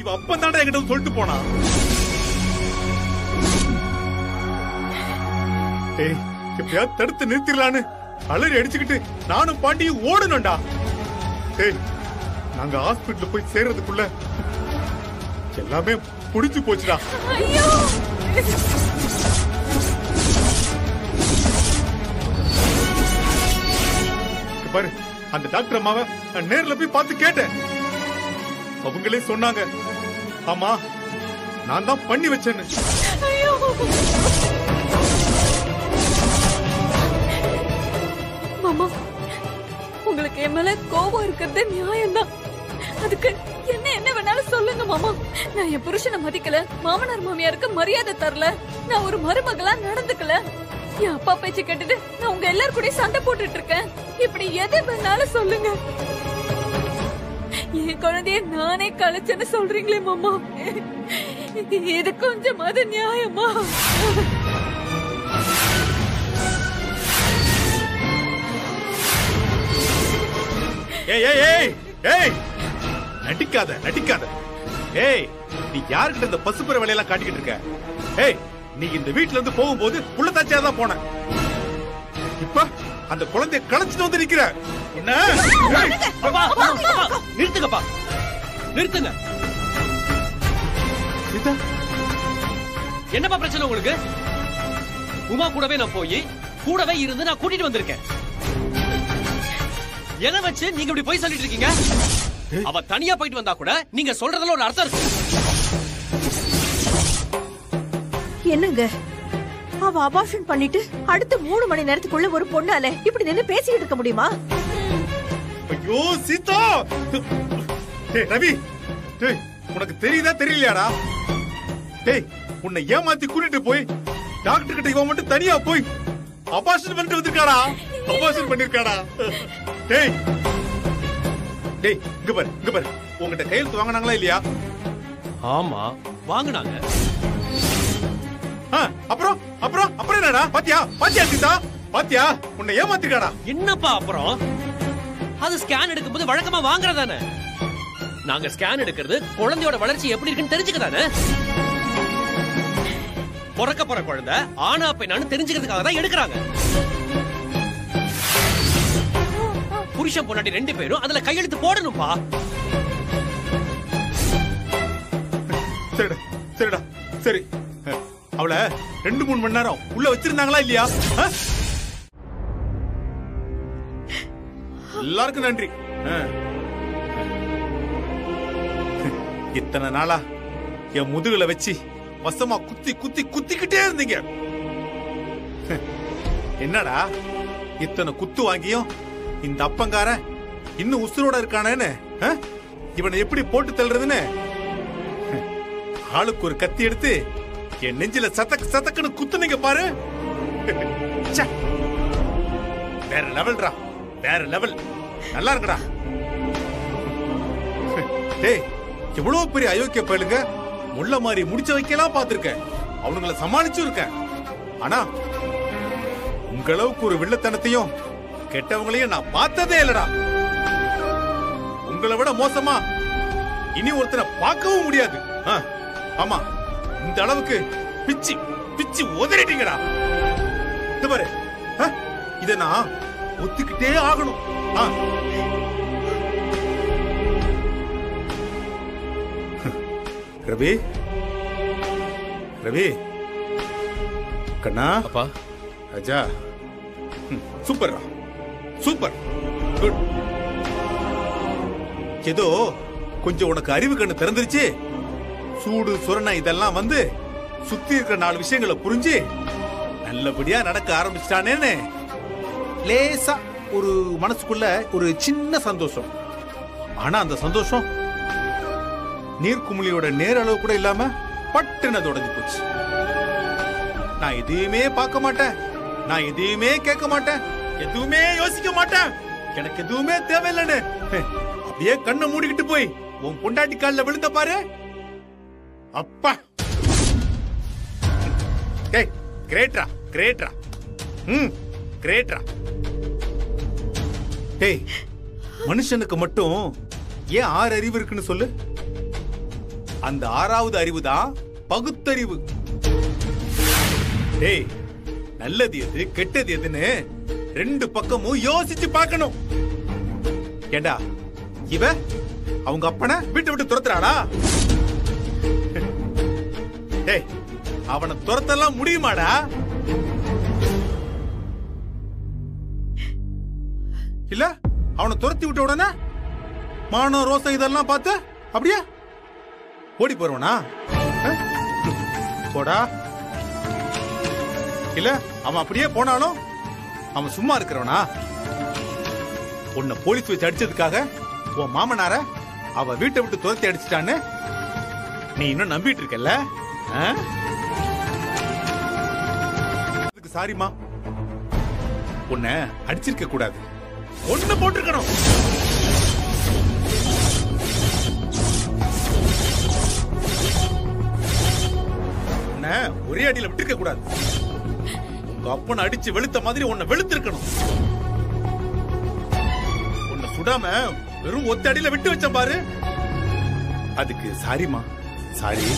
இவ அப்பன் தாண்டா என்கிட்ட வந்து சொல்லிட்டு போனா டேய் எப்படியாவது தடுத்து நிறுத்திடலான்னு அலறி அடிச்சுக்கிட்டு நானும் பாண்டியும் ஓடணும்டா டேய் நாங்க ஹாஸ்பிடல்ல போய் சேர்றதுக்குள்ள எல்லாமே புடிச்சு போச்சுடா ஐயோ இங்க பாரு அந்த டாக்டர் அம்மாவை நான் நேர்ல போய் பார்த்து கேட்டேன் அவங்களே சொன்னாங்க ஆமா நான் தான் பண்ணி வச்சேன்னு ஐயோ மாமா உங்களுக்கு என் மேல கோபம் இருக்கிறது நியாயம்தான் அதுக்கு என்ன என்ன வேணாலும் சொல்லுங்க மாமா நான் என் புருஷனை மதிக்கல மாமனார் மாமியாருக்கு மரியாதை தரல நான் ஒரு மருமகளா நடந்துக்கல என் அப்பா பேச்சு கேட்டுட்டு நான் உங்க எல்லார் கூடயும் சண்டை போட்டுட்டு இருக்கேன் இப்படி எது வேணாலும் சொல்லுங்க என் குழந்தைய நானே கலைச்சேன்னு சொல்றீங்களே மாமா இது கொஞ்சமாவது நியாயமா ஏய் ஏய் ஏய் ஏய் நடிக்காத நடிக்காத ஏய் நீ யாருக்கிட்ட இந்த பசுப்புற வேலையெல்லாம் காட்டிக்கிட்டு இருக்க ஏய் நீ இந்த வீட்ல இருந்து போகும்போது புள்ளத்தாச்சியா தான் போன இப்ப அந்த குழந்தைய களைச்சிட்டு வந்து நிக்கிற என்ன ஏய், அப்பா, அப்பா, அப்பா, நிறுத்துங்கப்பா நிறுத்துங்க சீதா என்னப்பா பிரச்சனை உங்களுக்கு உமா கூடவே நான் போய் கூடவே இருந்து நான் கூட்டிட்டு வந்திருக்கேன் எதை வச்சு நீங்க இப்படி போய் சொல்லிட்டு இருக்கீங்க அவ தனியா போயிட்டு வந்தா கூட நீங்க சொல்றதுல ஒரு அர்த்தம் இருக்கு என்னங்க அவ அபார்ஷன் பண்ணிட்டு அடுத்த மூணு மணி நேரத்துக்குள்ள ஒரு பொண்ணால இப்படி நின்னு பேசிக்கிட்டு இருக்க முடியுமா ஐயோ சீதா டேய் ரவி டேய் உனக்கு தெரியுதா தெரியலையாடா டேய் உன்னை ஏமாத்தி கூட்டிட்டு போய் டாக்டர் கிட்ட இவன் மட்டும் தனியா போய் அபார்ஷன் பண்ணிட்டு வந்திருக்காடா அபார்ஷன் பண்ணிருக்காடா டேய் டேய் இங்க பாரு இங்க பாரு உங்ககிட்ட கையெழுத்து வாங்கினாங்களா இல்லையா ஆமா வாங்குனாங்க ஆ, அப்புறம் அப்புறம் அப்புறம் என்னடா பாத்தியா பாத்தியா சீதா பாத்தியா உன்னை ஏமாத்திருக்காடா என்னப்பா அப்புறம் அது ஸ்கேன் எடுக்கும்போது வழக்கமா வாங்குறதானே நாங்க ஸ்கேன் எடுக்கிறது குழந்தையோட வளர்ச்சி எப்படி இருக்குன்னு தெரிஞ்சுக்கதானே பிறக்க போற குழந்தை ஆனா பெண்ணான்னு தெரிஞ்சுக்கிறதுக்காக தான் எடுக்கிறாங்க புருஷன் பொண்டாட்டி ரெண்டு பேரும் அதுல கையெழுத்து போடணும்பா சரிடா சரிடா சரி அஹ், அவளை ரெண்டு மூணு மணி நேரம் உள்ள வச்சிருந்தாங்களா இல்லையா அஹ்? எல்லாருக்கும் நன்றி அஹ். இத்தனை நாளா என் முதுகுல வச்சு வசமா குத்தி குத்தி குத்திக்கிட்டே இருந்தீங்க என்னடா இத்தனை குத்து வாங்கியும் இந்த அப்பங்காரன் இன்னும் உசுரோட இருக்கானேன்னு அஹ்? இவனை எப்படி போட்டு தள்ளுறதுன்னு ஆளுக்கு ஒரு கத்தி எடுத்து என் நெஞ்சில சதக் சதக்குன்னு குத்துனீங்க பாரு ச்சே. வேற லெவல்டா வேற லெவல் நல்லா இருக்குடா டேய் எவ்வளவு பெரிய அயோக்கிய பயலுங்க முள்ள மாதிரி முடிச்ச வைக்கலாம் பார்த்திருக்கேன் அவனுங்கள சமாளிச்சும் இருக்கேன் ஆனா உங்க அளவுக்கு ஒரு வில்லத்தனத்தையும் கெட்டவங்களையும் நான் பார்த்ததே இல்லடா உங்களை விட மோசமா இனி ஒருத்தனை பார்க்கவும் முடியாது ஆ, ஆமா இந்த அளவுக்கு பிச்சு பிச்சு உதறிட்டீங்கடா இது பாரு ஆ, இத நான் ஒத்துக்கிட்டே ஆகணும் ஆ. ரவி ரவி கண்ணா அப்பா ராஜா ம், சூப்பர்ரா சூப்பர் குட் ஏதோ கொஞ்சம் உனக்கு அறிவு கண்ணு திறந்துருச்சு சூடு சுரணை இதெல்லாம் வந்து சுத்தி இருக்கிற நாலு விஷயங்களை புரிஞ்சு நல்லபடியா நடக்க ஆரம்பிச்சிட்டானேன்னு லேசா ஒரு மனசுக்குள்ள ஒரு சின்ன சந்தோஷம் ஆனா அந்த சந்தோஷம் நீர்க்குமிழியோட நேர அளவு கூட இல்லாம பட்டுன்னு அது உடைஞ்சு போச்சு நான் எதையுமே பார்க்க மாட்டேன் நான் எதையுமே கேட்க மாட்டேன் எதுவுமே யோசிக்க மாட்டேன் எனக்கு எதுவுமே தேவையில்லைன்னு அப்படியே கண்ணை மூடிக்கிட்டு போய் உன் பொண்டாட்டி கால்ல விழுந்த பாரு அப்பா ஏய் கிரேட்ரா கிரேட்ரா ம் கிரேட்ரா ஏய் மனுஷனுக்கு மட்டும் ஏன் ஆறு அறிவு இருக்குன்னு சொல்லு அந்த ஆறாவது அறிவு தான் பகுத்தறிவு டேய் நல்லது எது கெட்டது எதுன்னு ரெண்டு பக்கமும் யோசிச்சு பார்க்கணும் ஏண்டா இவ அவங்க அப்பனை வீட்டை விட்டு துரத்துறாடா டேய் அவனை துரத்தெல்லாம் முடியுமாடா இல்ல அவனை துரத்தி விட்ட உடனே மானம் ரோசம் இதெல்லாம் பார்த்து அப்படியே ஓடி போறவனா அஹ்? போடா இல்ல அவன் அப்படியே போனாலும் அவன் சும்மா இருக்கிறவனா உன்னை போலீஸ் வச்சு அடிச்சதுக்காக உன் மாமனார அவ வீட்டை விட்டு துரத்தி அடிச்சிட்டான்னு நீ இன்னும் நம்பிட்டு இருக்கல்ல ஆ? அதுக்கு சாரிமா உன்னை அடிச்சிருக்க கூடாது ஒண்ணு போட்டிருக்கணும் உன்னை ஒரே அடியில விட்டுருக்க கூடாது உங்க அப்பனை அடிச்சு வெளுத்த மாதிரி உன்னை வெளுத்திருக்கணும் உன்னை சுடாம வெறும் ஒத்த அடியில விட்டு வச்ச பாரு அதுக்கு சாரிமா சாரி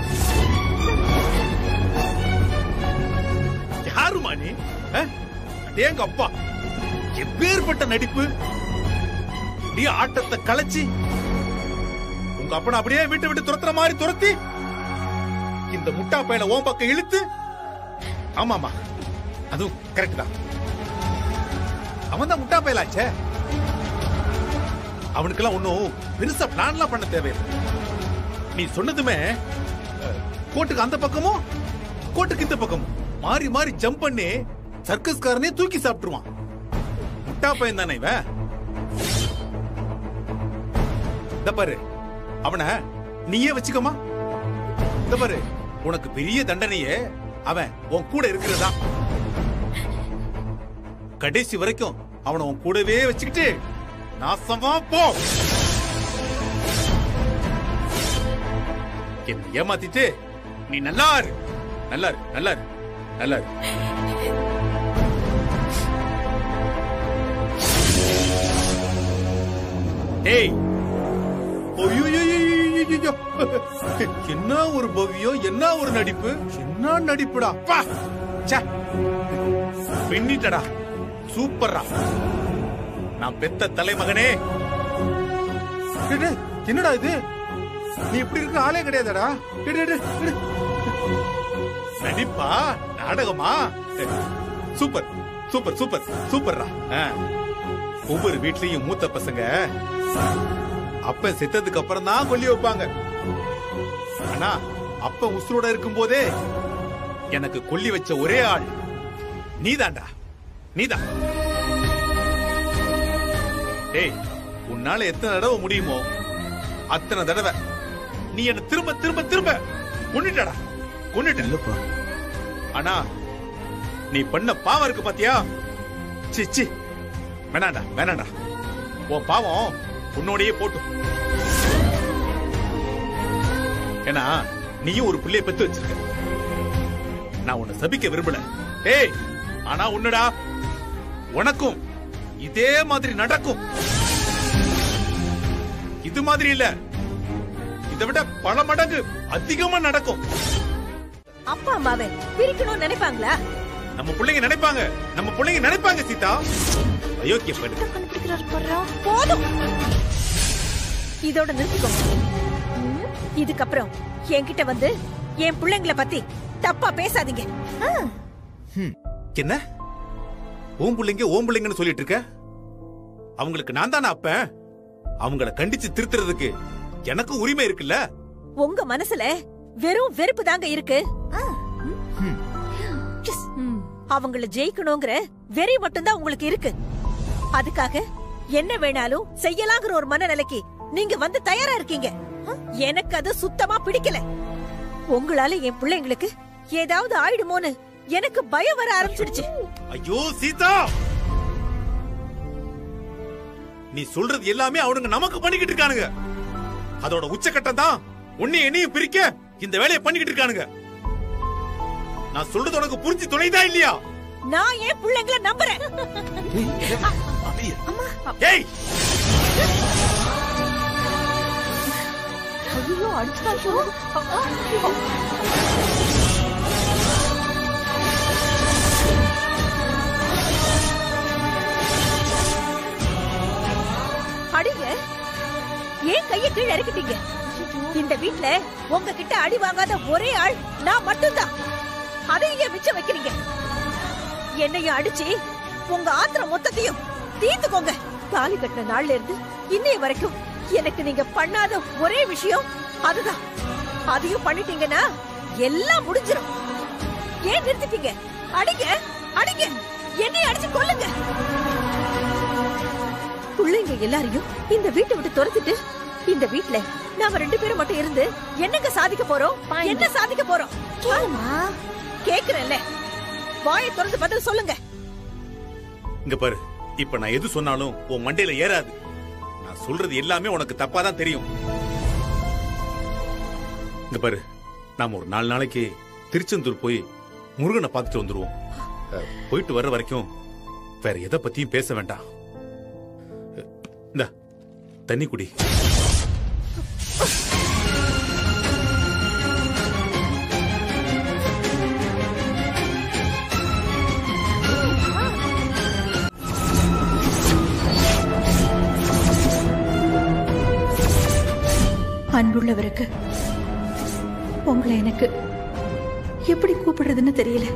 யாருமா நீ அஹ்? அடேங்க அப்பா எப்பேற்பட்ட நடிப்பு நீ ஆட்டத்தை கலைச்சி உங்க அப்பனை அப்படியே விட்டு விட்டு துரத்துற மாதிரி துரத்தி இந்த முட்டா பையனை ஓம் பக்கம் இழுத்து ஆமாமா அதுவும் கரெக்ட் தான் அவன் தான் முட்டா பயலாச்சே அவனுக்கெல்லாம் ஒன்னும் பெருசா பிளான்லாம் பண்ண தேவையில்லை நீ சொன்னதுமே அஹ், கோட்டுக்கு அந்த பக்கமும் கோட்டுக்கு இந்த பக்கமும் மாறி மாறி ஜம்ப் பண்ணி சர்க்கஸ்காரனே தூக்கி சாப்பிட்டுருவான் முட்டா பையன் தானே இவன் இந்த பாரு அவனை நீயே வச்சுக்கமா இந்த பாரு உனக்கு பெரிய தண்டனையே அவன் உன் கூட இருக்கிறதா கடைசி வரைக்கும் அவனை உன் கூடவே வச்சுக்கிட்டு நாசமா போ என்ன ஏமாத்திட்டு நீ நல்லா இரு நல்லா இரு நல்லா இரு நல்லா இரு ஏய் ஐயையையையையையோ. என்ன ஒரு பவ்யம் என்ன ஒரு நடிப்பு என்ன நடிப்புடா பா ச்சே. பின்னிட்டடா சூப்பர்ரா நான் பெத்த தலைமகனே டேய், டேய், என்னடா இது நீ இப்படி இருக்கிற ஆளே கிடையாதடா டேய், டேய், டேய், டேய். நடிப்பா நாடகமா சூப்பர் சூப்பர் சூப்பர் சூப்பர்ரா ஆ. ஒவ்வொரு வீட்லயும் மூத்த பசங்க அப்ப செத்ததுக்கு அப்புறம் தான் கொல்லி வைப்பாங்க ஆனா அப்ப உசுரோட இருக்கும் போதே எனக்கு கொல்லி வச்ச ஒரே ஆள் நீதான்டா நீதான் டேய் உன்னால எத்தனை தடவை முடியுமோ அத்தனை தடவை நீ என்ன திரும்ப திரும்ப திரும்ப கொன்னுட்டடா கொன்னுட்ட இல்லப்பா ஆனா நீ பண்ண பாவம் இருக்கு பாத்தியா சி சி வேணாண்டா வேணாண்டா உன் பாவம் உன்னோடையே போட்டும் ஏன்னா நீயும் ஒரு பிள்ளைய பெத்து வச்சிருக்க நான் உன்னை சபிக்க விரும்பல ஏய் ஆனா உன்னடா உனக்கும் இதே மாதிரி நடக்கும் இது மாதிரி இல்ல இதை விட பல மடங்கு அதிகமா நடக்கும் அப்பா அம்மாவை பிரிக்கணும்னு நினைப்பாங்களா நம்ம பிள்ளைங்க நினைப்பாங்க நம்ம பிள்ளைங்க நினைப்பாங்க சீதா அயோக்கிய பெண் கண்டுபிடிக்கிறாரு போடுறா போதும் இதோட நிறுத்திக்கோங்க ம், இதுக்கப்புறம் என்கிட்ட வந்து என் பிள்ளைங்களை பத்தி தப்பா பேசாதீங்க ஆ, என்ன ஓம் பிள்ளைங்க ஓம் பிள்ளைங்கன்னு சொல்லிட்டு இருக்க அவங்களுக்கு நான் தானே அப்ப அவங்கள கண்டிச்சு திருத்துறதுக்கு எனக்கு உரிமை இருக்குல்ல உங்க மனசுல வெறும் வெறுப்பு தாங்க இருக்கு ஆ, ம். Yes. ம். அவங்கள ஜெயிக்கணுங்கிற வெறி மட்டும்தான் உங்களுக்கு இருக்கு அதுக்காக என்ன வேணாலும் செய்யலாங்கிற ஒரு மனநிலைக்கு நீங்க வந்து தயாரா இருக்கீங்க ஆ, எனக்கு அது சுத்தமா பிடிக்கல உங்களால என் பிள்ளைங்களுக்கு ஏதாவது ஆயிடுமோன்னு எனக்கு பயம் வர ஆரம்பிச்சிடுச்சு ஐயோ சீதா நீ சொல்றது எல்லாமே அவனுங்க நமக்கு பண்ணிக்கிட்டு இருக்கானுங்க அதோட உச்சக்கட்டம் தான் உன்னை என்னையும் பிரிக்க இந்த வேலையை பண்ணிக்கிட்டு இருக்கானுங்க நான் சொல்றது உனக்கு புரிஞ்சு துணைதா இல்லையா நான் என் பிள்ளைங்களை நம்புறேன் ஏய் ஐயோ அடிச்சுட்டாச்சோ அடிங்க ஏன் கைய கீழே இறக்கிட்டீங்க இந்த வீட்ல உங்ககிட்ட அடி வாங்காத ஒரே ஆள் நான் மட்டும்தான் அதையும் ஏன் மிச்சம் வைக்கிறீங்க என்னையும் அடிச்சு உங்க ஆத்திரம் மொத்தத்தையும் தீர்த்துக்கோங்க தாலி கட்டின நாள்ல இருந்து இன்னைய வரைக்கும் எனக்கு நீங்க பண்ணாத ஒரே விஷயம் அதுதான் அதையும் பண்ணிட்டீங்கன்னா எல்லாம் முடிஞ்சிரும் ஏன் நிறுத்திட்டீங்க அடிங்க அடிங்க என்னையும் அடிச்சு கொல்லுங்க பிள்ளைங்க எல்லாரையும் இந்த வீட்டை விட்டு துரத்திட்டு இந்த வீட்ல நாம ரெண்டு பேரும் மட்டும் இருந்து என்னங்க சாதிக்க போறோம் என்ன சாதிக்க போறோம் கேக்குறேன்ல வாயை திறந்து பதில் சொல்லுங்க இங்க பாரு இப்ப நான் எது சொன்னாலும் உன் மண்டையில ஏறாது நான் சொல்றது எல்லாமே உனக்கு தப்பா தான் தெரியும் இங்க பாரு நாம ஒரு நாலு நாளைக்கு திருச்செந்தூர் போய் முருகனை பார்த்துட்டு வந்துருவோம் அஹ், போயிட்டு வர்ற வரைக்கும் வேற எதை பத்தியும் பேச வேண்டாம் அஹ், இந்தா தண்ணி குடி அன்புள்ளவருக்கு உங்களை எனக்கு எப்படி கூப்பிடுறதுன்னு தெரியல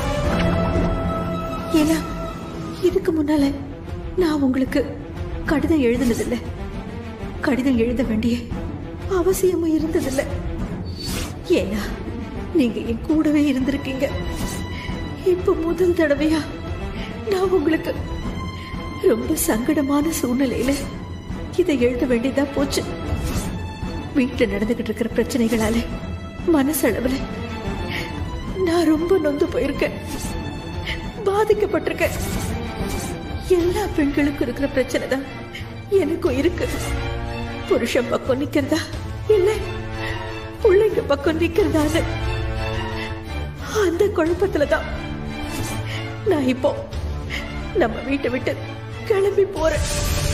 ஏன்னா இதுக்கு முன்னால நான் உங்களுக்கு கடிதம் எழுதுனதில்ல கடிதம் எழுத வேண்டிய அவசியமும் இருந்ததில்ல ஏன்னா நீங்க என் கூடவே இருந்திருக்கீங்க இப்ப முதல் தடவையா நான் உங்களுக்கு ரொம்ப சங்கடமான சூழ்நிலையில இதை எழுத வேண்டியதா போச்சு வீட்டுல நடந்துகிட்டு இருக்கிற பிரச்சனைகளால மனசளவுல நான் ரொம்ப நொந்து போயிருக்கேன் பாதிக்கப்பட்டிருக்கேன் எல்லா பெண்களுக்கும் இருக்கிற பிரச்சனை தான் எனக்கும் இருக்கு புருஷன் பக்கம் நிக்கிறதா இல்ல பிள்ளைங்க பக்கம் நிக்கிறதான்னு அந்த குழப்பத்துல தான் நான் இப்போ நம்ம வீட்டை விட்டு கிளம்பி போறேன்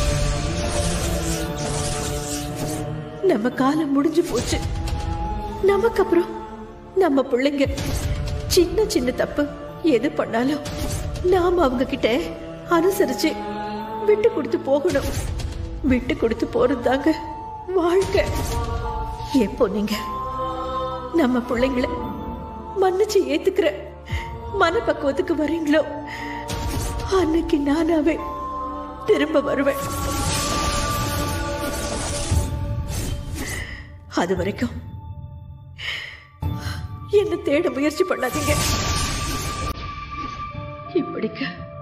நம்ம காலம் முடிஞ்சு போச்சு நமக்கு அப்புறம் நம்ம பிள்ளைங்க சின்ன சின்ன தப்பு எது பண்ணாலும் நாம அவங்க கிட்ட அனுசரிச்சு விட்டு கொடுத்து போகணும் விட்டு கொடுத்து போறதுதாங்க வாழ்க்கை எப்போ நீங்க நம்ம பிள்ளைங்கள மன்னிச்சு ஏத்துக்கிற மனப்பக்குவத்துக்கு வரீங்களோ அன்னைக்கு நானாவே திரும்ப வருவேன் அது வரைக்கும் என்ன தேட முயற்சி பண்ணாதீங்க இப்படிக்க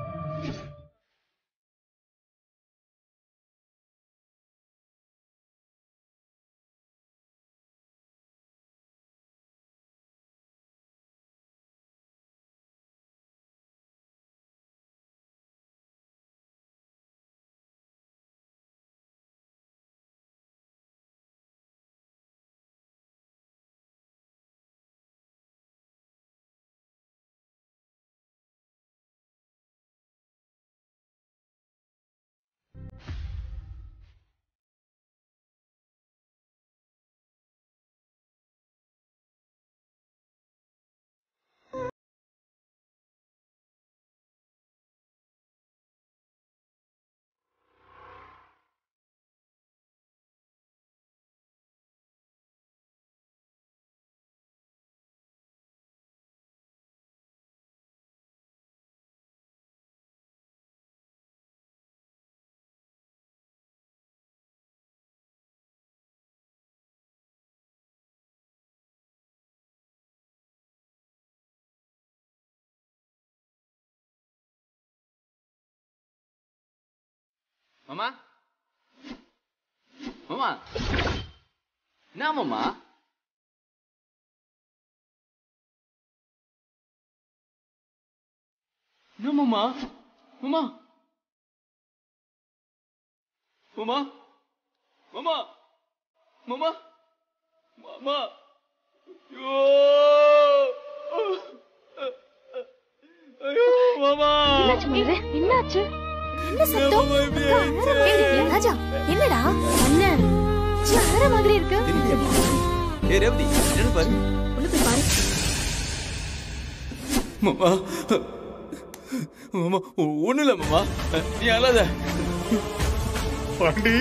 மாமா மாமா என்ன மாமா என்ன மாமா மாமா மாமா மாமா மாமா மாமா ஐயோ ஐயோ மாமா என்னாச்சு என்ன சத்தம் மாமா இப்படி ஆயிடுச்சு? ராஜா என்னடா அண்ணன் அழற மாதிரி இருக்கு ஏ ரேவதி என்ன பாரு உள்ள போய் பாரு மாமா மாமா ஒண்ணு இல்ல மாமா நீ அழாத பாண்டி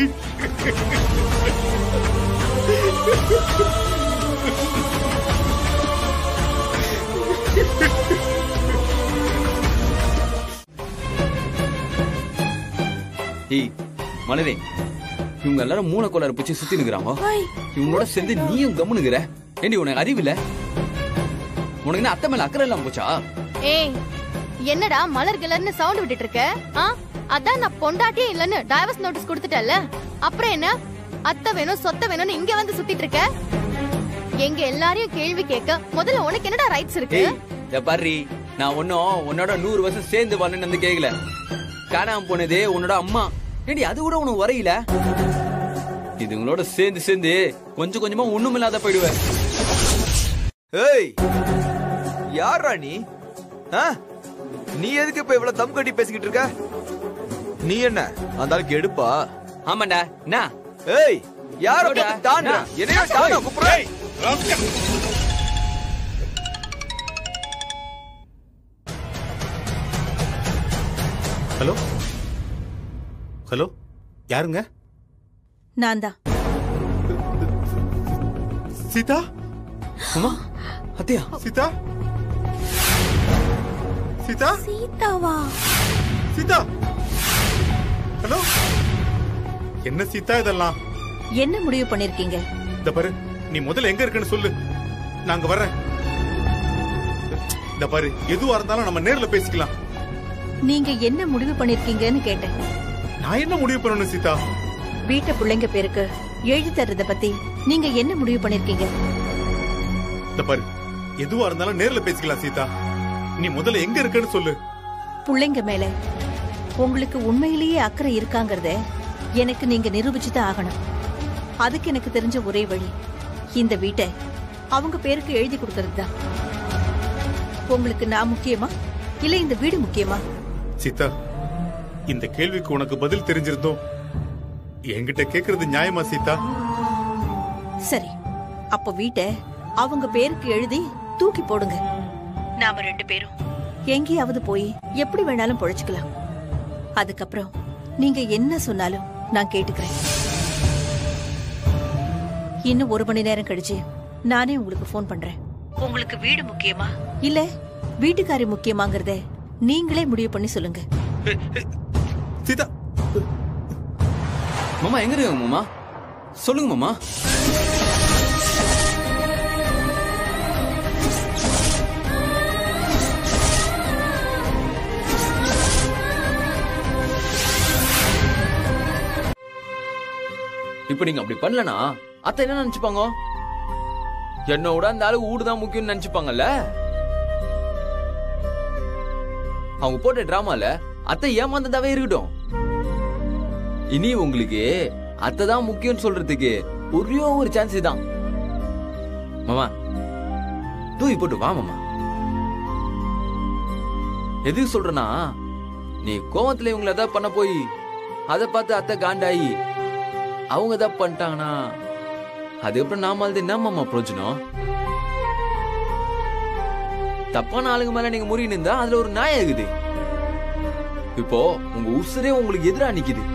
ஏய் மலரே இவங்க எல்லாரும் மூளை கோளாறு பிடிச்சி சுத்தி நிக்கிறாங்க இவங்களோட சேர்ந்து நீயும் கம்முனுக்குற ஏண்டி உனக்கு அறிவில்ல உனக்கு என்ன அத்தை மேல அக்கறை இல்லாம போச்சா ஏய் என்னடா மலர் கிளர்னு சவுண்ட் விட்டுட்டு இருக்க ஆ அதான் நான் பொண்டாட்டியே இல்லன்னு டைவர்ஸ் நோட்டீஸ் கொடுத்துட்டல அப்புறம் என்ன அத்தை வேணும் சொத்தை வேணும்னு இங்க வந்து சுத்திட்டு இருக்க எங்க எல்லாரையும் கேள்வி கேட்க முதல்ல உனக்கு என்னடா ரைட்ஸ் இருக்கு ஏய் இத பாரு நான் ஒன்னும் உன்னோட நூறு வருஷம் சேர்ந்து வரணும்னு வந்து கேக்கல காணாம போனதே உன்னோட அம்மா ஏண்டி அது கூட உனக்கு வரையில இதுங்களோட சேர்ந்து சேர்ந்து கொஞ்சம் கொஞ்சமா ஒண்ணும் இல்லாத போயிடுவேன் ஏய் யாரா நீ ஆ? நீ எதுக்கு இப்ப இவ்வளவு தம் கட்டி பேசிக்கிட்டு இருக்க நீ என்ன அந்த ஆளுக்கு எடுப்பா ஆமாண்டா என்ன ஏய் யார போடா. தாண்டா என்ன? என்னையா தாண்டா கூப்பிடுறேன் ஹலோ ஹலோ யாருங்க நான் தான் சீதா அம்மா அத்தையா சீதா சீதா சீதாவா சீதா ஹலோ என்ன சீதா இதெல்லாம் என்ன முடிவு பண்ணிருக்கீங்க இந்த பாரு நீ முதல்ல எங்க இருக்குன்னு சொல்லு நாங்க வர்றேன் இந்த பாரு எதுவா இருந்தாலும் நம்ம நேர்ல பேசிக்கலாம் நீங்க என்ன முடிவு பண்ணிருக்கீங்கன்னு கேட்டேன் நான் என்ன முடிவு பண்ணணும் சீதா வீட்டு பிள்ளைங்க பேருக்கு எழுதி தர்றத பத்தி நீங்க என்ன முடிவு பண்ணிருக்கீங்க இந்த பாரு எதுவா இருந்தாலும் நேர்ல பேசிக்கலாம் சீதா நீ முதல்ல எங்க இருக்குன்னு சொல்லு பிள்ளைங்க மேல உங்களுக்கு உண்மையிலேயே அக்கறை இருக்காங்கறத எனக்கு நீங்க நிரூபிச்சுதான் ஆகணும் அதுக்கு எனக்கு தெரிஞ்ச ஒரே வழி இந்த வீட்டை அவங்க பேருக்கு எழுதி கொடுக்கறது தான் உங்களுக்கு நான் முக்கியமா இல்ல இந்த வீடு முக்கியமா சீதா இந்த கேள்விக்கு உனக்கு பதில் தெரிஞ்சிருந்தோம் என்கிட்ட கேக்குறது நியாயமா சீதா சரி அப்ப வீட்டை அவங்க பேருக்கு எழுதி தூக்கி போடுங்க நாம ரெண்டு பேரும் எங்கேயாவது போய் எப்படி வேணாலும் பொழைச்சுக்கலாம் அதுக்கப்புறம் நீங்க என்ன சொன்னாலும் நான் கேட்டுக்கிறேன் இன்னும் ஒரு மணி நேரம் கழிச்சு நானே உங்களுக்கு ஃபோன் பண்றேன் உங்களுக்கு வீடு முக்கியமா இல்ல வீட்டுக்காரி முக்கியமாங்கறத நீங்களே முடிவு பண்ணி சொல்லுங்க சீதா மாமா எங்க இருக்காங்க மாமா சொல்லுங்க மாமா இப்ப நீங்க அப்படி பண்ணலனா அத்தை என்ன நினைச்சுப்பாங்க என்ன விட அந்த ஆளு ஊடு தான் முக்கியம்னு நினைச்சுப்பாங்கல்ல அவங்க போட்ட டிராமால அத்தை ஏமாந்ததாவே இருக்கட்டும் இனி உங்களுக்கு அத்தை தான் முக்கியம் சொல்றதுக்கு ஒரே ஒரு சான்ஸ் தான் மாமா தூக்கி போட்டு வா மாமா எதுக்கு சொல்றேன்னா நீ கோவத்துல இவங்களை ஏதாவது பண்ண போய் அதை பார்த்து அத்தை காண்டாயி அவங்க ஏதாவது பண்ணிட்டாங்கன்னா அதுக்கப்புறம் நாம அது என்ன மாமா பிரயோஜனம் தப்பான ஆளுங்க மேல நீங்க முறி நின்றா அதுல ஒரு நியாயம் இருக்குது இப்போ உங்க உசுரே உங்களுக்கு எதிரா நிக்குது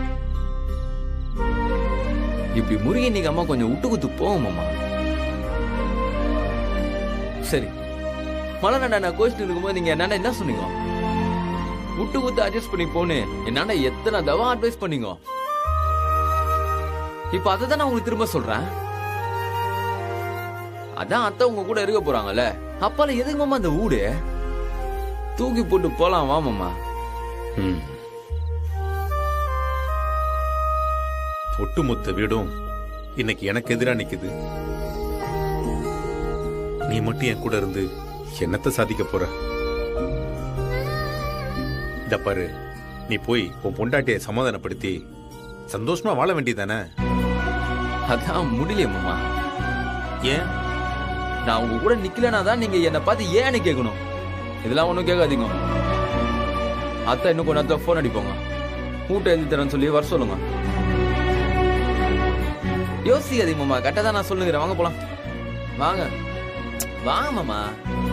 இப்படி முருகி நீங்க அம்மா கொஞ்சம் விட்டு குத்து போவோம் மாமா சரி மலநாடா நான் கோச்சிட்டு இருக்கும்போது நீங்க என்னடா என்ன சொன்னீங்க விட்டு குத்து அட்ஜஸ்ட் பண்ணி போன்னு என்னடா எத்தனை தவா அட்வைஸ் பண்ணீங்க இப்ப அதை தான் நான் உங்களுக்கு திரும்ப சொல்றேன் அதான் அத்தை உங்க கூட இருக்க போறாங்கல்ல அப்பால எதுக்கு மாமா அந்த வீடு தூக்கி போட்டு போலாம் வா மாமா ம் ஒட்டுமொத்த வீடும் இன்னைக்கு எனக்கு எதிரா நிக்குது நீ மட்டும் என் கூட இருந்து என்னத்த சாதிக்க போற இத பாரு நீ போய் உன் பொண்டாட்டிய சமாதானப்படுத்தி சந்தோஷமா வாழ வேண்டியதானே அதான் முடியல மாமா ஏன் நான் உங்க கூட நிக்கலனா தான் நீங்க என்ன பார்த்து ஏன்னு கேட்கணும் இதெல்லாம் ஒண்ணும் கேட்காதீங்க அத்தை இன்னும் கொஞ்ச நேரத்துல போன் அடிப்போங்க மூட்டை எழுதி தரேன்னு சொல்லி வர சொல்லுங்க யோசிக்காதீங்க மாமா கரெக்டா தான் நான் சொல்லுங்கிறேன் வாங்க போலாம் வாங்க வாங்க மாமா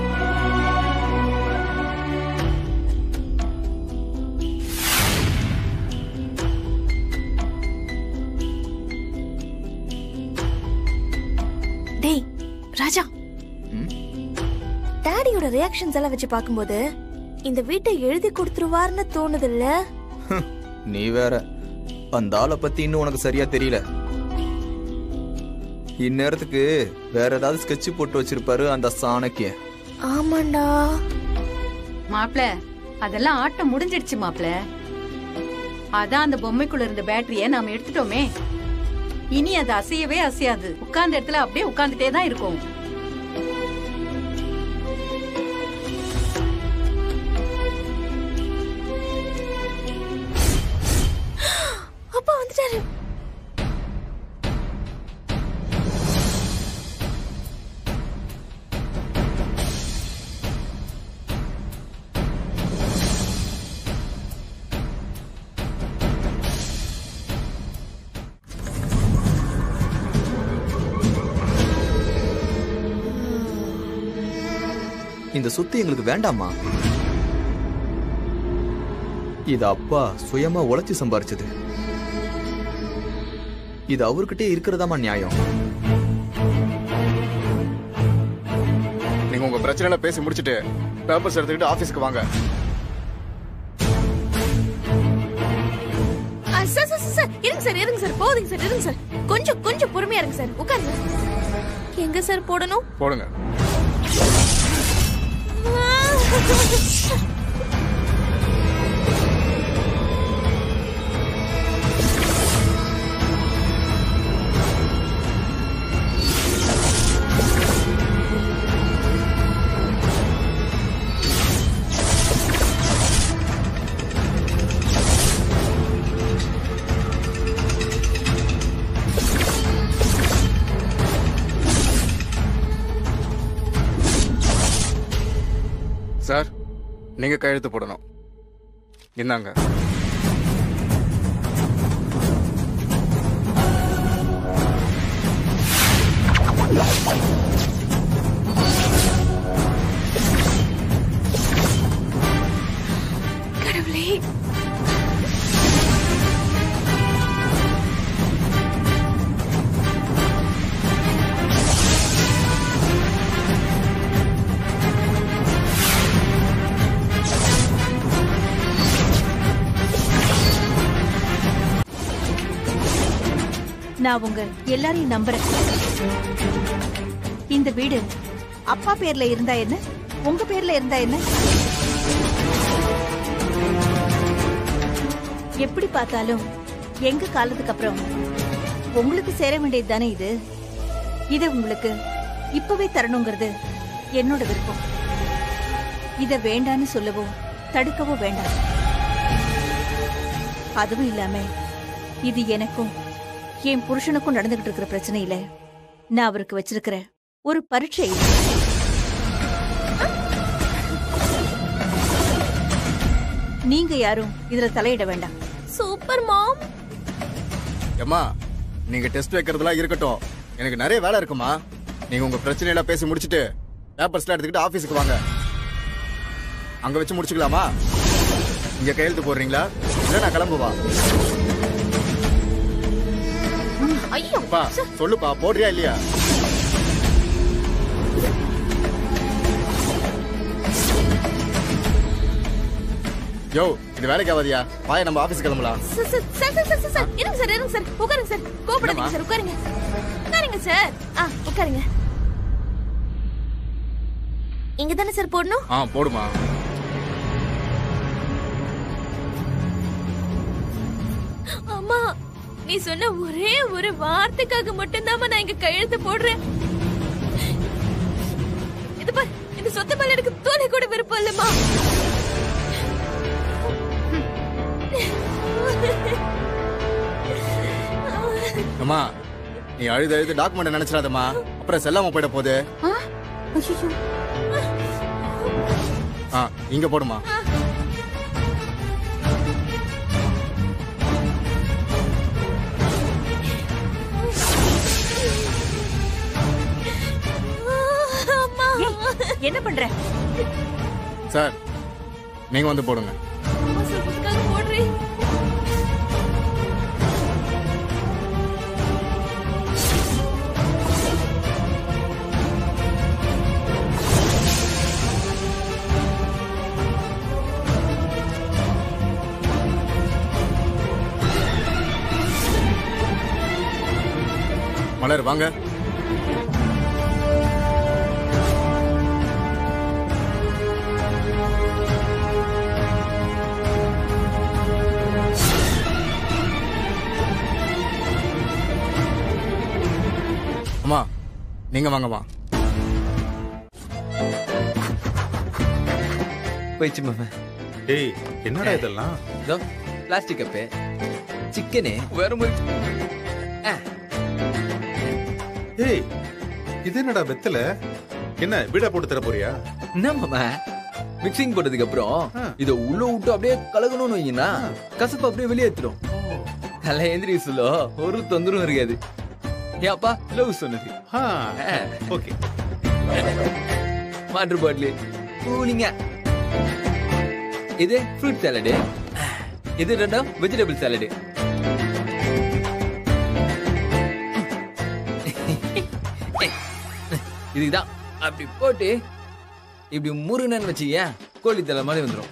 டேய் ராஜா ம்? டாடியோட ரியாக்ஷன்ஸ் எல்லாம் வச்சு பார்க்கும்போது இந்த வீட்டை எழுதி கொடுத்துருவார்னு தோணுதுல்ல நீ வேற அந்த ஆளை பத்தி இன்னும் உனக்கு சரியா தெரியல இந்நேரத்துக்கு வேற ஏதாவது ஸ்கெட்ச் போட்டு வச்சிருப்பாரு அந்த சாணக்கிய ஆமாண்டா மாப்ள அதெல்லாம் ஆட்டம் முடிஞ்சிடுச்சு மாப்ள அதான் அந்த பொம்மைக்குள்ள இருந்த பேட்டரிய நாம எடுத்துட்டோமே இனி அது அசையவே அசையாது உட்கார்ந்த இடத்துல அப்படியே உட்கார்ந்துட்டே தான் இருக்கும் அப்பா வந்துட்டாரு இந்த சொத்து எங்களுக்கு வேண்டாமா இது அப்பா சுயமா உழைச்சு சம்பாரிச்சது இது அவர்கிட்டே இருக்கிறதாமா நியாயம் நீங்க உங்க பிரச்சனைல பேசி முடிச்சிட்டு பேப்பர்ஸ் எடுத்துக்கிட்டு ஆபீஸ்க்கு வாங்க ஆ, சார் சார் சார், சார் இருங்க சார் இருங்க சார் போதுங்க சார் இருங்க சார் கொஞ்சம் கொஞ்சம் பொறுமையா இருங்க சார் உட்காருங்க எங்க சார் போடணும் போடுங்க சார் நீங்க கையெழுத்து போடணும் இந்தாங்க கடவுளே நான் உங்க எல்லாரையும் நம்புறேன் இந்த வீடு அப்பா பேர்ல இருந்தா என்ன உங்க பேர்ல இருந்தா என்ன எப்படி பார்த்தாலும் எங்க காலத்துக்கு அப்புறம் உங்களுக்கு சேர வேண்டியது தானே இது இத உங்களுக்கு இப்பவே தரணுங்கிறது என்னோட விருப்பம் இத வேண்டான்னு சொல்லவோ தடுக்கவோ வேண்டாம் அதுவும் இல்லாம இது எனக்கும் என் புருஷனுக்கும் நடந்துகிட்டு இருக்கிற பிரச்சனை இல்ல நான் அவருக்கு வச்சிருக்கிற ஒரு பரீட்சை இது. நீங்க யாரும் இதுல தலையிட வேண்டாம் சூப்பர் மாம் ஏம்மா நீங்க டெஸ்ட் வைக்கிறதுலாம் இருக்கட்டும் எனக்கு நிறைய வேலை இருக்குமா நீங்க உங்க பிரச்சனையெல்லாம் பேசி முடிச்சிட்டு பேப்பர்ஸ்லாம் எடுத்துக்கிட்டு ஆபீஸ்க்கு வாங்க அங்க வச்சு முடிச்சுக்கலாமா இங்க கையெழுத்து போடுறீங்களா இல்ல நான் கிளம்புவா ஐயோ அப்பா சொல்லுப்பா போடுறியா இல்லையா யோ இது வேலைக்கு ஆகாதியா வாய நம்ம ஆபீஸ் கிளம்பலாம் sir sir sir sir sir, sir sir இருங்க சார் இருங்க சார் உட்காருங்க சார் கோபப்படாதீங்க என்னம்மா? சார் உட்காருங்க உட்காருங்க சார் ஆ உட்காருங்க இங்க தானே சார் போடணும் ஆ போடுமா அம்மா நீ சொன்ன ஒரே ஒரு வார்த்தைக்காக மட்டும்தான் நான் இங்க கையெழுத்து போடுறேன் இது பார் இந்த சொத்து மேல எனக்கு தோணை கூட விருப்பம் இல்லம்மா அம்மா நீ அழுது அழுது டாக்குமெண்ட் நினைச்சிடாதம்மா அப்புறம் செல்லாம போயிட போகுது ஆ இங்க போடுமா என்ன பண்ற சார் நீங்க வந்து போடுங்க போடுறீ மலர் வாங்க அம்மா நீங்க வாங்கம்மா போயிடுச்சு மாமா டேய் என்னடா இதெல்லாம் இதோ பிளாஸ்டிக் கப்பு சிக்கனு வேற மாதிரி ஏய் இது என்னடா வெத்தல என்ன வீடா போட்டு தர போறியா என்ன மாமா மிக்சிங் போட்டதுக்கு அப்புறம் இத உள்ள விட்டு அப்படியே கலக்கணும்னு வைங்கன்னா கசப்பு அப்படியே வெளியே எடுத்துரும் நல்லா எந்திரி சொல்லோ ஒரு தொந்தரவும் இருக்காது ஏன் அப்பா லவ் சொன்னது ஓகே வாட்டர் பாட்டில் கூலிங்க இது ஃப்ரூட் சாலடு இது ரெண்டும் வெஜிடபிள் சாலடு இதுதான் அப்படி போட்டு இப்படி முருகனன்னு வச்சுக்க கோழி தலை மாதிரி வந்துடும்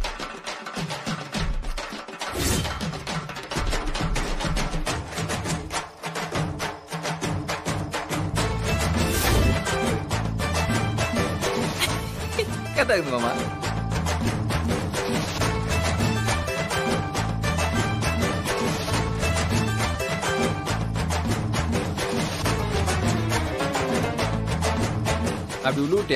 கத்தாக்குது மாமா அப்படி உள்ளூட்டு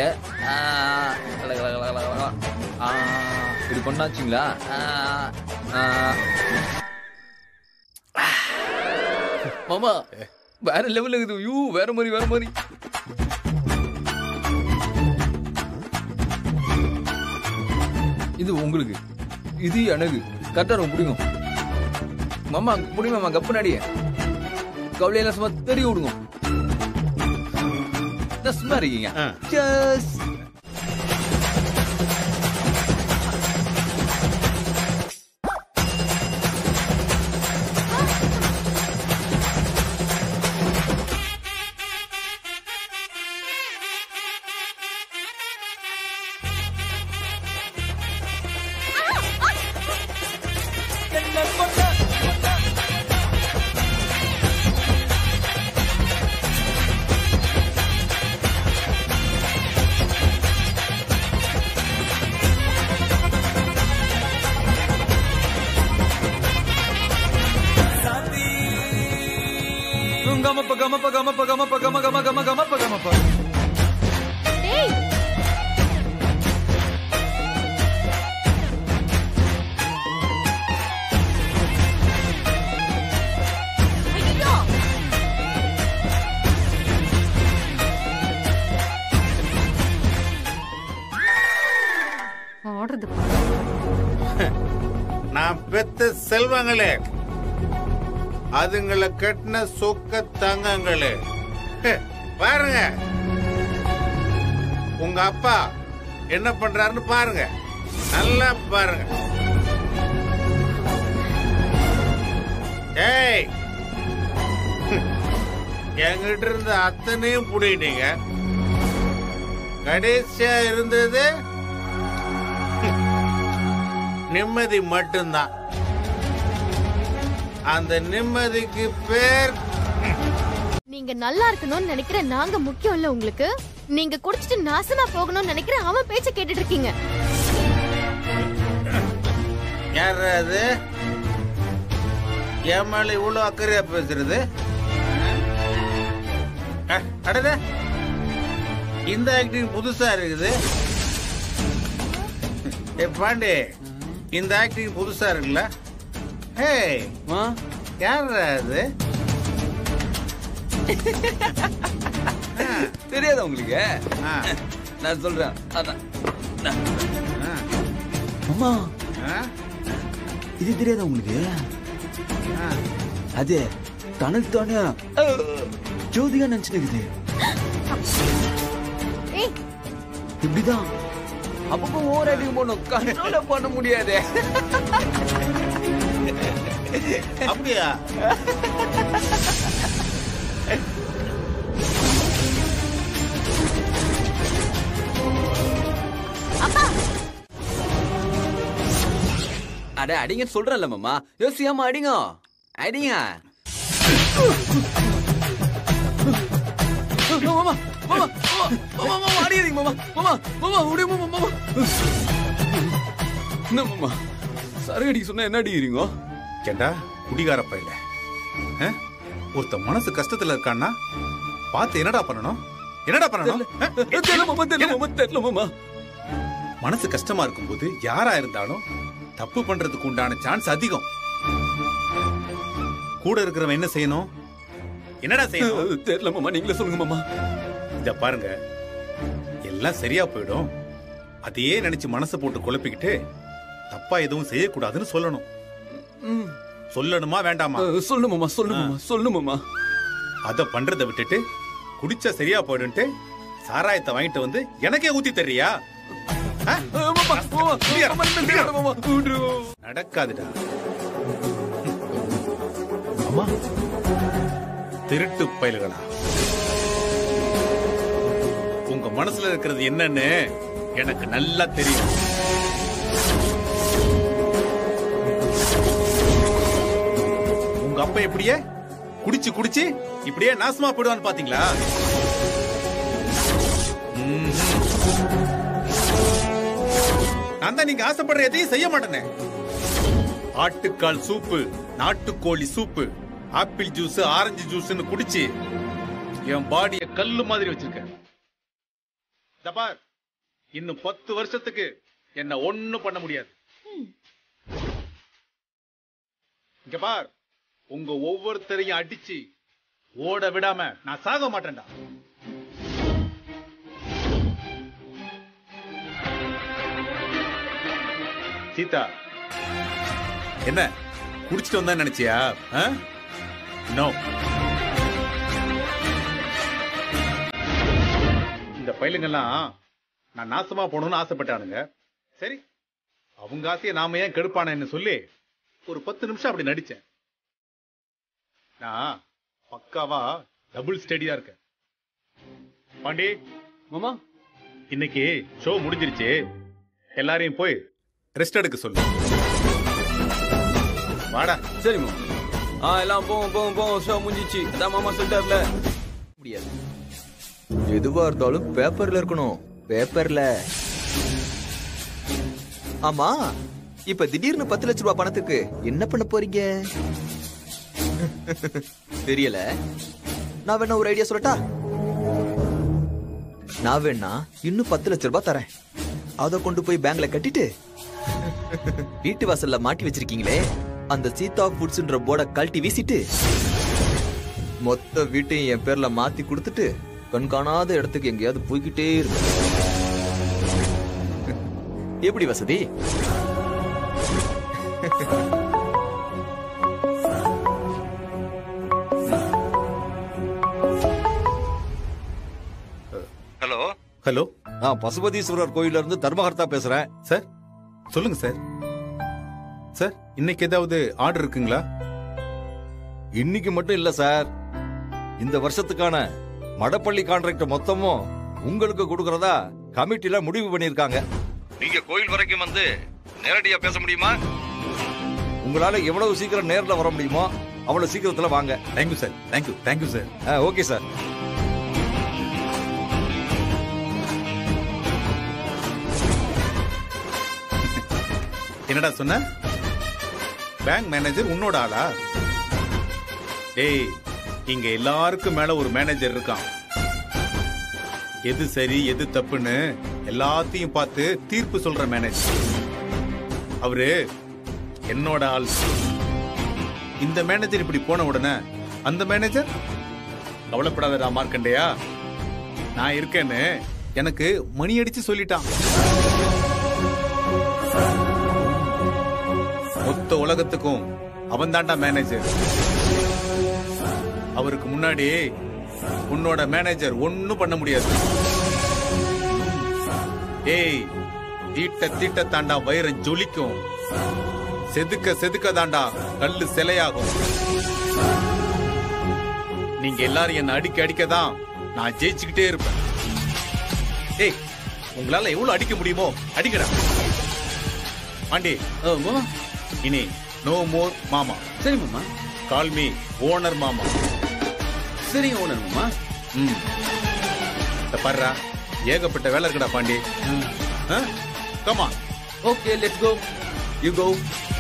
இப்படி கொண்டாச்சுங்களா ஆ, ஆ. மாமா வேற லெவல் இருக்குது யூ வேற மாதிரி வேற மாதிரி இது உங்களுக்கு இது எனக்கு கரெக்டா ரொம்ப பிடிக்கும் மாமா முடியும் மாமா கப்பு நடிய கவலையெல்லாம் சும்மா தெரிய விடுங்க நான் சும்மா இருக்கீங்க Cheers. கமப்ப கமப்ப கமப்ப கமப்ப கம கம கம கமப்ப கமப்ப டேய் ஐயோ ஓடுறது நான் பெத்த செல்வங்களே அதுங்களை கட்டின சொக்க தங்கங்களே ஹே, பாருங்க உங்க அப்பா என்ன பண்றாருன்னு பாருங்க நல்லா பாருங்க ஏய் ஹம், என்கிட்ட இருந்த அத்தனையும் புடிட்டீங்க கடைசியா இருந்தது ஹம், நிம்மதி மட்டும்தான் அந்த நிம்மதிக்கு பேர் நீங்க நல்லா இருக்கணும்னு நினைக்கிற நாங்க முக்கியம் இல்ல உங்களுக்கு நீங்க குடிச்சிட்டு நாசமா போகணும்னு நினைக்கிற அவன் பேச்ச கேட்டுட்டு இருக்கீங்க யார் அது என் மேல இவ்வளவு அக்கறையா பேசுறது அஹ், அடடே இந்த ஆக்டிங் புதுசா இருக்குது ஏ பாண்டி இந்த ஆக்டிங் புதுசா இருக்குல்ல ஹே யார் அது தெரியாதா உங்களுக்கு நான் சொல்றேன் அதான் நான். அம்மா இது தெரியாதா உங்களுக்கு அது தனக்கு தானே ஜோதிகா நினைச்சிட்டு இருக்குது ஏய் இப்படிதான் அப்பப்போ ஓவர் ஆக்டிங் பண்ணும் கண்ட்ரோல பண்ண முடியாதே அப்படியா அட அடிங்க சொல்றேன்ல மாமா யோசியாம அடிங்க அடிங்க மாமா மாமா மாமா மாமா அடியாதீங்க மாமா மாமா மாமா விடு மாமா மாமா என்ன மாமா சரகு அடிக்க சொன்னா என்ன அடிக்கிறீங்க ஏண்டா குடிகார பையல ஒருத்த மனசு கஷ்டத்துல இருக்கான்னா பார்த்து என்னடா பண்ணணும் என்னடா பண்ணணும் ஆ? தெரியல மாமா தெரியல மாமா தெரியல மாமா மனசு கஷ்டமா இருக்கும்போது யாரா இருந்தாலும் தப்பு பண்றதுக்கு உண்டான சான்ஸ் அதிகம் கூட இருக்கிறவன் என்ன செய்யணும் என்னடா செய்யணும் தெரியல மாமா நீங்களே சொல்லுங்க மாமா இத பாருங்க எல்லாம் சரியா போயிடும் அதையே நினைச்சு மனசை போட்டு குழப்பிக்கிட்டு தப்பா எதுவும் செய்யக்கூடாதுன்னு சொல்லணும் ம். சொல்லணுமா வேண்டாமா சொல்லு மாமா சொல்லு மாமா சொல்லு மாமா அத பண்றத விட்டுட்டு குடிச்சா சரியா போயிடுன்ட்டு சாராயத்தை வாங்கிட்டு வந்து எனக்கே ஊத்தி தர்றியா ஆ? குடியா? குடியா? நடக்காதுடா அம்மா திருட்டு பயல்களா உங்க மனசுல இருக்கிறது என்னன்னு எனக்கு நல்லா தெரியும் உங்க அப்பா எப்படியே குடிச்சு குடிச்சு இப்படியே நாசமா போயிடுவான்னு பாத்தீங்களா ம்ஹும். நான் தான் நீங்க ஆசைப்படுற எதையும் செய்ய மாட்டேனே ஆட்டுக்கால் சூப்பு நாட்டுக்கோழி சூப்பு ஆப்பிள் ஜூஸ் ஆரஞ்சு ஜூஸ்னு குடிச்சு என் பாடிய கல்லு மாதிரி வச்சிருக்கேன் இதோ பார் இன்னும் பத்து வருஷத்துக்கு என்ன ஒண்ணும் பண்ண முடியாது இங்க பார் உங்க ஒவ்வொருத்தரையும் அடிச்சு ஓட விடாம நான் சாக மாட்டேன்டா சீதா என்ன குடிச்சிட்டு வந்தா நினைச்சியா நோ இந்த பயிலுங்கெல்லாம் நான் நாசமா போகணும்னு ஆசைப்பட்டானுங்க சரி அவங்க ஆசையை நாம ஏன் கெடுப்பானேன்னு சொல்லி ஒரு பத்து நிமிஷம் அப்படி நடிச்சேன் நான் பக்காவா டபுள் ஸ்டடியா இருக்கேன் பாண்டி மாமா இன்னைக்கு ஷோ முடிஞ்சிருச்சு எல்லாரையும் போய் ரெஸ்ட் எடுக்க சொல்லு வாடா சரி மாமா ஆ எல்லாம் போவோம் போவோம் போவோம் ஷோ முடிஞ்சிச்சு அதான் மாமா சொல்லிட்டார்ல முடியாது எதுவா இருந்தாலும் பேப்பர்ல இருக்கணும் பேப்பர்ல ஆமா இப்ப திடீர்னு பத்து லட்ச ரூபாய் பணத்துக்கு என்ன பண்ண போறீங்க தெரியல நான் வேணா ஒரு ஐடியா சொல்லட்டா நான் வேணா இன்னும் பத்து லட்ச ரூபாய் தரேன் அத கொண்டு போய் பேங்க்ல கட்டிட்டு வீட்டு வாசல்ல மாட்டி வச்சிருக்கீங்களே அந்த சீதா ஃபுட்ஸ்ன்ற போர்டை கழட்டி வீசிட்டு மொத்த வீட்டையும் என் பேர்ல மாத்தி கொடுத்துட்டு கண் காணாத இடத்துக்கு எங்கேயாவது போய்கிட்டே இருக்கு எப்படி வசதி ஹலோ ஹலோ நான் பசுபதீஸ்வரர் கோயில்ல இருந்து தர்மகர்த்தா பேசுறேன் சார் சொல்லுங்க சார் சார் இன்னைக்கு ஏதாவது ஆர்டர் இருக்குங்களா இன்னைக்கு மட்டும் இல்ல சார் இந்த வருஷத்துக்கான மடப்பள்ளி கான்ட்ராக்ட் மொத்தமும் உங்களுக்கு கொடுக்கறதா கமிட்டில முடிவு பண்ணிருக்காங்க நீங்க கோயில் வரைக்கும் வந்து நேரடியா பேச முடியுமா உங்களால எவ்வளவு சீக்கிரம் நேர்ல வர முடியுமோ அவ்வளவு சீக்கிரத்துல வாங்க thank you sir thank you thank you sir okay sir என்னடா சொன்ன பேங்க் மேனேஜர் உன்னோட ஆளா டேய் இங்க எல்லாருக்கும் மேல ஒரு மேனேஜர் இருக்கான் எது சரி எது தப்புன்னு எல்லாத்தையும் பார்த்து தீர்ப்பு சொல்ற மேனேஜர் அவரு என்னோட ஆள் இந்த மேனேஜர் இப்படி போன உடனே அந்த மேனேஜர் கவலைப்படாதடா மார்க்கண்டையா நான் இருக்கேன்னு எனக்கு மணி அடிச்சு சொல்லிட்டான் மொத்த உலகத்துக்கும் அவன் தாண்டா மேனேஜர் அவருக்கு முன்னாடி உன்னோட மேனேஜர் ஒண்ணும் பண்ண முடியாது ஏய் தீட்ட தீட்ட தாண்டா வைரம் ஜொலிக்கும் செதுக்க செதுக்க தாண்டா கல்லு சிலையாகும் நீங்க எல்லாரும் என்ன அடிக்க அடிக்க தான் நான் ஜெயிச்சுக்கிட்டே இருப்பேன் ஏய் உங்களால எவ்வளவு அடிக்க முடியுமோ அடிக்கடா பாண்டி இனி நோ மோர் மாமா சரி மாமா கால் மீ ஓனர் மாமா சரி ஓனர் மாமா ம் இந்த பர்றா ஏகப்பட்ட வேலை இருக்குடா பாண்டி கமா okay let's go you go